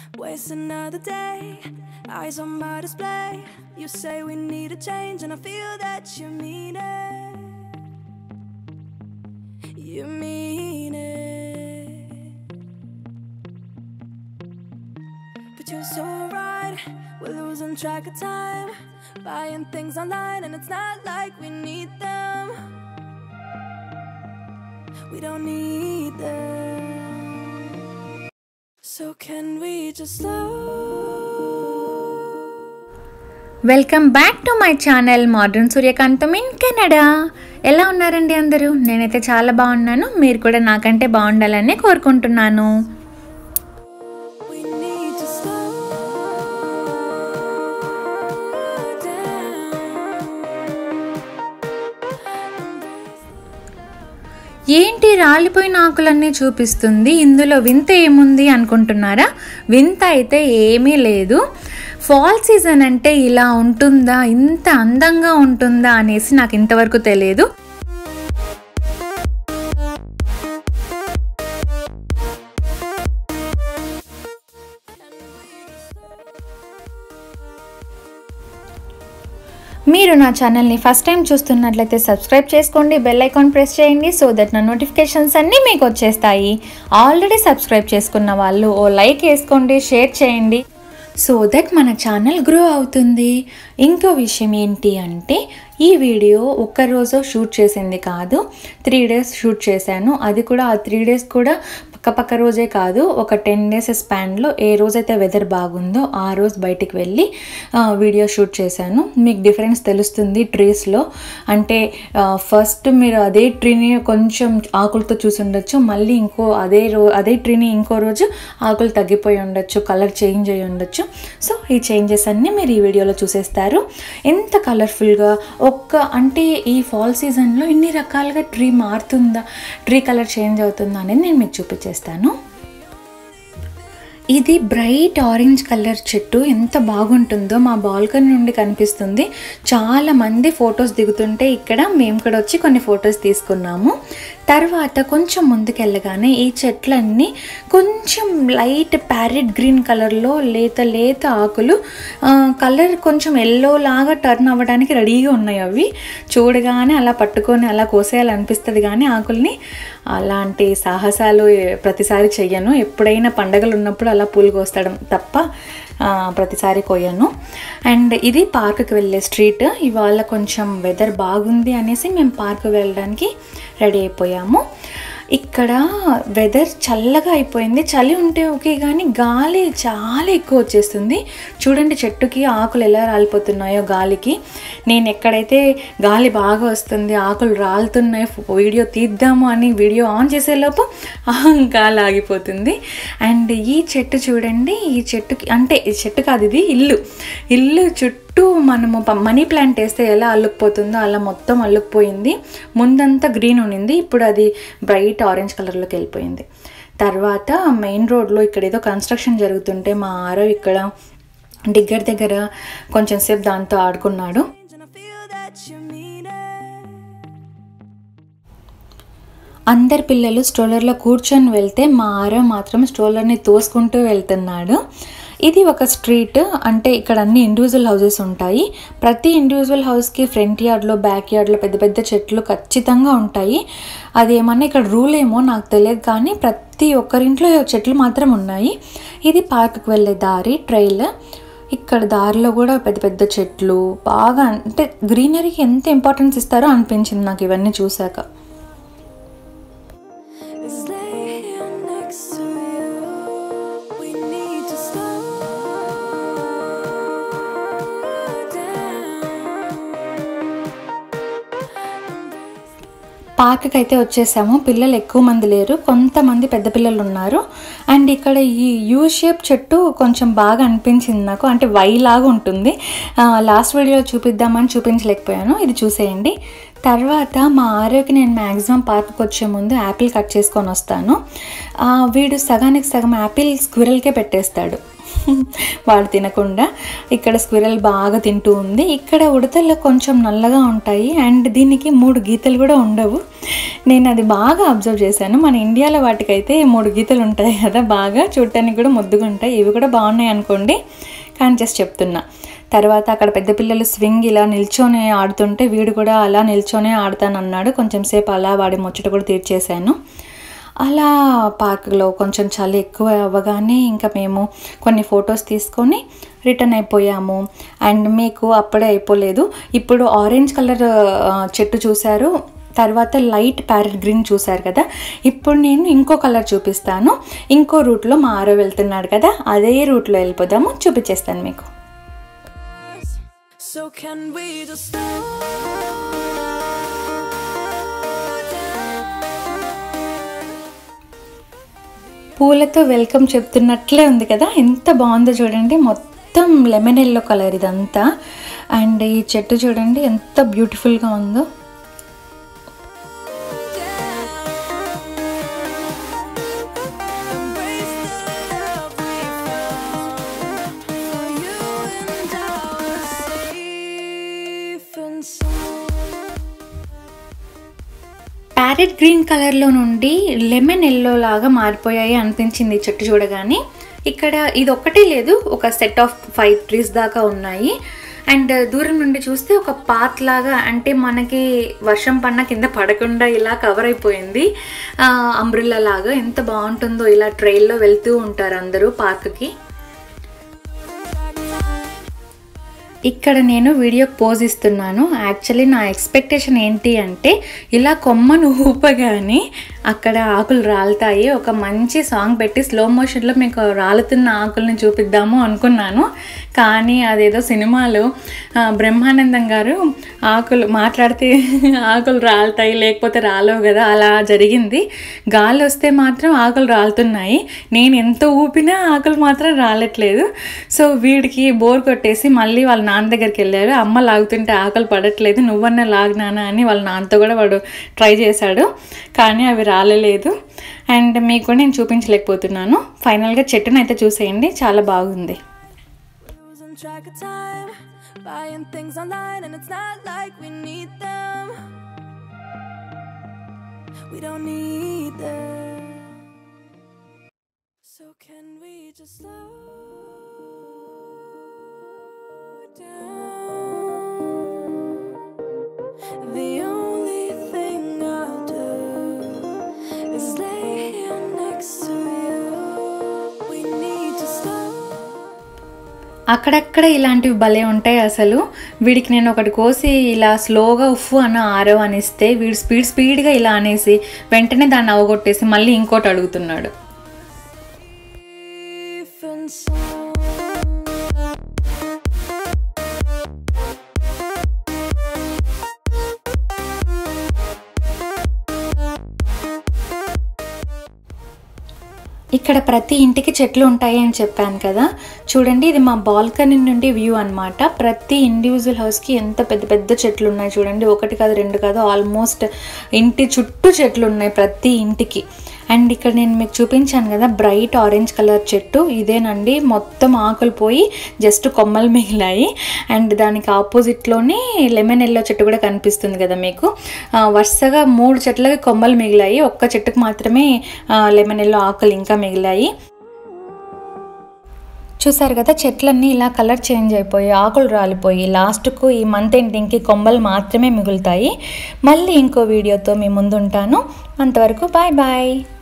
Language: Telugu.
Waste another day, eyes on my display. You say we need a change, and I feel that you mean it. You mean it. But you're so right, we're losing track of time. Buying things online, and it's not like we need them. We don't need them. So can we just slow? Welcome back to my channel modern Suryakantham in Canada ఎలా ఉన్నారండి అందరూ నేనైతే చాలా బాగున్నాను మీరు కూడా నాకంటే బాగుండాలని కోరుకుంటున్నాను We need to slow down. ఏంటి రాలిపోయిన ఆకులన్నీ చూపిస్తుంది ఇందులో వింత ఏముంది అనుకుంటున్నారా వింత అయితే ఏమీ లేదు ఫాల్ సీజన్ అంటే ఇలా ఉంటుందా ఇంత అందంగా ఉంటుందా అనేసి నాకు ఇంతవరకు తెలియదు మీరు నా ఛానల్ని ఫస్ట్ టైం చూస్తున్నట్లయితే సబ్స్క్రైబ్ చేసుకోండి బెల్ ఐకాన్ ప్రెస్ చేయండి సో దట్ నా నోటిఫికేషన్స్ అన్నీ మీకు వచ్చేస్తాయి ఆల్రెడీ సబ్స్క్రైబ్ చేసుకున్న వాళ్ళు ఓ లైక్ వేసుకోండి షేర్ చేయండి సో దట్ మన ఛానల్ గ్రో అవుతుంది ఇంకో విషయం ఏంటి అంటే ఈ వీడియో ఒక్కరోజు షూట్ చేసింది కాదు త్రీ డేస్ షూట్ చేశాను అది కూడా ఆ త్రీ డేస్ కూడా పక్క పక్క రోజే కాదు ఒక టెన్ డేస్ స్పాన్లో ఏ రోజైతే వెదర్ బాగుందో ఆ రోజు బయటికి వెళ్ళి ఆ, వీడియో షూట్ చేశాను మీకు డిఫరెన్స్ తెలుస్తుంది ట్రీస్లో అంటే ఆ, ఫస్ట్ మీరు అదే ట్రీని కొంచెం ఆకులతో చూసి ఉండొచ్చు మళ్ళీ ఇంకో అదే రో అదే ట్రీని ఇంకో రోజు ఆకులు తగ్గిపోయి ఉండొచ్చు కలర్ చేంజ్ అయ్యి ఉండొచ్చు సో ఈ చేంజెస్ అన్నీ మీరు ఈ వీడియోలో చూసేస్తారు ఎంత కలర్ఫుల్గా ఒక్క అంటే ఈ ఫాల్ సీజన్లో ఇన్ని రకాలుగా ట్రీ మారుతుందా ట్రీ కలర్ చేంజ్ అవుతుందా అనేది నేను మీకు చూపించేస్తాను ఇది బ్రైట్ ఆరెంజ్ కలర్ చెట్టు ఎంత బాగుంటుందో మా బాల్కనీ నుండి కనిపిస్తుంది చాలా మంది ఫొటోస్ దిగుతుంటే ఇక్కడ మేము కూడా వచ్చి కొన్ని ఫొటోస్ తీసుకున్నాము తర్వాత కొంచెం ముందుకెళ్ళగానే ఈ చెట్లన్నీ కొంచెం లైట్ ప్యారెట్ గ్రీన్ కలర్లో లేత లేత ఆకులు ఆ, కలర్ కొంచెం ఎల్లో లాగా టర్న్ అవ్వడానికి రెడీగా ఉన్నాయి అవి చూడగానే అలా పట్టుకొని అలా కోసేయాలనిపిస్తుంది కానీ ఆకుల్ని అలాంటి సాహసాలు ప్రతిసారి చెయ్యను ఎప్పుడైనా పండగలు ఉన్నప్పుడు అలా పూలు కోస్తడం తప్ప ఆ, ప్రతిసారి కొయ్యను అండ్ ఇది పార్క్కి వెళ్ళే స్ట్రీట్ ఇవాళ కొంచెం వెదర్ బాగుంది అనేసి మేము పార్క్ వెళ్ళడానికి రెడీ అయిపోయాము ఇక్కడ వెదర్ చల్లగా అయిపోయింది చలి ఉంటే ఓకే కానీ గాలి చాలా ఎక్కువ వచ్చేస్తుంది చూడండి చెట్టుకి ఆకులు ఎలా రాలిపోతున్నాయో గాలికి నేను ఎక్కడైతే గాలి బాగా వస్తుంది ఆకులు రాలుతున్నాయి వీడియో తీద్దాము అని వీడియో ఆన్ చేసేలోపు ఆ గాలి ఆగిపోతుంది అండ్ ఈ చెట్టు చూడండి ఈ చెట్టుకి అంటే ఈ చెట్టు కాదు ఇది ఇల్లు ఇల్లు చుట్టూ మనము ప- మనీ ప్లాంట్ వేస్తే ఎలా అల్లుకుపోతుందో అలా మొత్తం అల్లుకుపోయింది ముందంతా గ్రీన్ ఉన్నింది ఇప్పుడు అది బ్రైట్ ఆరెంజ్ కలర్లోకి వెళ్ళిపోయింది తర్వాత మెయిన్ రోడ్లో ఇక్కడ ఏదో కన్స్ట్రక్షన్ జరుగుతుంటే మా ఆరో ఇక్కడ డిగ్గర్ దగ్గర కొంచెం సేపు దాంతో ఆడుకున్నాడు And I feel that you mean it. అందరి పిల్లలు స్ట్రోలర్లో కూర్చొని వెళ్తే మా ఆరో మాత్రం స్ట్రోలర్ని తోసుకుంటూ వెళ్తున్నాడు ఇది ఒక స్ట్రీట్ అంటే ఇక్కడ అన్ని ఇండివిజువల్ హౌసెస్ ఉంటాయి ప్రతి ఇండివిజువల్ హౌస్కి ఫ్రంట్ యార్డ్లో బ్యాక్ యార్డ్లో పెద్ద పెద్ద చెట్లు ఖచ్చితంగా ఉంటాయి అది ఏమన్నా ఇక్కడ రూల్ ఏమో నాకు తెలియదు కానీ ప్రతి ఒక్కరింట్లో చెట్లు మాత్రం ఉన్నాయి ఇది పార్క్కి వెళ్ళే దారి ట్రైల్ ఇక్కడ దారిలో కూడా పెద్ద పెద్ద చెట్లు బాగా అంటే గ్రీనరీకి ఎంత ఇంపార్టెన్స్ ఇస్తారో అనిపించింది నాకు ఇవన్నీ చూశాక is laying next to you. We need to slow down. పార్క్కి అయితే వచ్చేసాము పిల్లలు ఎక్కువ మంది లేరు కొంతమంది పెద్ద పిల్లలు ఉన్నారు అండ్ ఇక్కడ ఈ యూ షేప్ చెట్టు కొంచెం బాగా అనిపించింది నాకు అంటే వై లాగా ఉంటుంది లాస్ట్ వీడియోలో చూపిద్దామని చూపించలేకపోయాను ఇది చూసేయండి తర్వాత మా ఆరోగ్య నేను మ్యాక్సిమం పార్క్కి వచ్చే ముందు యాపిల్ కట్ చేసుకొని వస్తాను ఆ, వీడు సగానికి సగం యాపిల్ స్క్విరల్కే పెట్టేస్తాడు వాడు తినకుండా ఇక్కడ స్క్విరల్ బాగా తింటూ ఉంది ఇక్కడ ఉడతలు కొంచెం నల్లగా ఉంటాయి అండ్ దీనికి మూడు గీతలు కూడా ఉండవు నేను అది బాగా అబ్జర్వ్ చేశాను మన ఇండియాలో వాటికైతే మూడు గీతలు ఉంటాయి కదా బాగా చూడటానికి కూడా ముద్దుగా ఉంటాయి ఇవి కూడా బాగున్నాయి అనుకోండి కానీ జస్ట్ చెప్తున్నా తర్వాత అక్కడ పెద్ద పిల్లలు స్వింగ్ ఇలా నిల్చొని ఆడుతుంటే వీడు కూడా అలా నిల్చొనే ఆడతానన్నాడు కొంచెం సేపు అలా వాడి ముచ్చట కూడా తీర్చేశాను అలా పార్క్లో కొంచెం చలి ఎక్కువ అవ్వగానే ఇంకా మేము కొన్ని ఫొటోస్ తీసుకొని రిటర్న్ అయిపోయాము అండ్ మీకు అప్పుడే అయిపోలేదు ఇప్పుడు ఆరెంజ్ కలర్ ఆ, చెట్టు చూశారు తర్వాత లైట్ ప్యారెట్ గ్రీన్ చూశారు కదా ఇప్పుడు నేను ఇంకో కలర్ చూపిస్తాను ఇంకో రూట్లో మా ఆరో వెళ్తున్నాడు కదా అదే రూట్లో వెళ్ళిపోదాము చూపించేస్తాను మీకు So can we just slow పూలతో వెల్కమ్ చెప్తున్నట్లే ఉంది కదా ఎంత బాగుందో చూడండి మొత్తం లెమన్ ఎల్లో కలర్ ఇదంతా అండ్ ఈ చెట్టు చూడండి ఎంత బ్యూటిఫుల్గా ఉందో embrace the love we found? For you and I were safe and sound. Parrot green కలర్లో నుండి లెమన్ ఎల్లో లాగా మారిపోయాయి అనిపించింది ఈ చెట్టు చూడగానే ఇక్కడ ఇది ఒక్కటే లేదు ఒక సెట్ ఆఫ్ ఫైవ్ ట్రీస్ దాకా ఉన్నాయి అండ్ దూరం నుండి చూస్తే ఒక పాత్ లాగా అంటే మనకి వర్షం పడిన కింద పడకుండా ఇలా కవర్ అయిపోయింది అంబ్రిల్లా లాగా ఎంత బాగుంటుందో ఇలా ట్రైల్లో వెళ్తూ ఉంటారు అందరూ పార్క్కి ఇక్కడ నేను వీడియోకి పోజ్ ఇస్తున్నాను యాక్చువల్లీ నా ఎక్స్పెక్టేషన్ ఏంటి అంటే ఇలా కొమ్మను ఊపగానే అక్కడ ఆకులు రాలుతాయి ఒక మంచి సాంగ్ పెట్టి స్లో మోషన్లో మీకు రాలుతున్న ఆకుల్ని చూపిద్దాము అనుకున్నాను కానీ అదేదో సినిమాలో ఆ, బ్రహ్మానందం గారు ఆకులు మాట్లాడితే ఆకులు రాలుతాయి లేకపోతే రాలేవు కదా అలా జరిగింది గాలి వస్తే మాత్రం ఆకులు రాలుతున్నాయి నేను ఎంత ఊపినా ఆకులు మాత్రం రాలట్లేదు సో వీడికి బోర్ కొట్టేసి మళ్ళీ వాళ్ళ నాన్న దగ్గరికి వెళ్ళారు అమ్మ లాగుతుంటే ఆకలి పడట్లేదు నువ్వన్నా లాగినానా అని వాళ్ళ నాన్నతో కూడా వాడు ట్రై చేశాడు కానీ అవి రాలలేదు అండ్ మీకు కూడా నేను చూపించలేకపోతున్నాను ఫైనల్గా చెట్టును అయితే చూసేయండి చాలా బాగుంది Losing track of time, buying things online, and it's not like we need them. We don't need them. So can we just slow down? The only thing I'll do is lay here next to you. We need to slow. అక్కడక్కడ ఇలాంటివి భలే ఉంటాయి అసలు వీడికి నేను ఒకటి కోసి ఇలా స్లోగా ఉఫ్ అన్న ఆరో అనిస్తే వీడు స్పీడ్ స్పీడ్గా ఇలా అనేసి వెంటనే దాన్ని అవగొట్టేసి మళ్ళీ ఇంకోటి అడుగుతున్నాడు safe and sound. ఇక్కడ ప్రతి ఇంటికి చెట్లు ఉంటాయి అని చెప్పాను కదా చూడండి ఇది మా బాల్కనీ నుండి వ్యూ అన్నమాట ప్రతి ఇండివిజువల్ హౌస్కి ఎంత పెద్ద పెద్ద చెట్లు ఉన్నాయి చూడండి ఒకటి కాదు రెండు కాదు ఆల్మోస్ట్ ఇంటి చుట్టూ చెట్లు ఉన్నాయి ప్రతి ఇంటికి అండ్ ఇక్కడ నేను మీకు చూపించాను కదా బ్రైట్ ఆరెంజ్ కలర్ చెట్టు ఇదేనండి మొత్తం ఆకులు పోయి జస్ట్ కొమ్మలు మిగిలాయి అండ్ దానికి ఆపోజిట్లోనే లెమన్ ఎల్లో చెట్టు కూడా కనిపిస్తుంది కదా మీకు ఆ, వరుసగా మూడు చెట్లకి కొమ్మలు మిగిలాయి ఒక్క చెట్టుకు మాత్రమే లెమన్ ఎల్లో ఆకులు ఇంకా మిగిలాయి చూసారు కదా చెట్లన్నీ ఇలా కలర్ చేంజ్ అయిపోయి ఆకులు రాలిపోయి లాస్ట్కు ఈ మంత్ ఎండింగ్కి కొమ్మలు మాత్రమే మిగులుతాయి మళ్ళీ ఇంకో వీడియోతో మీ ముందుంటాను అంతవరకు బాయ్ బాయ్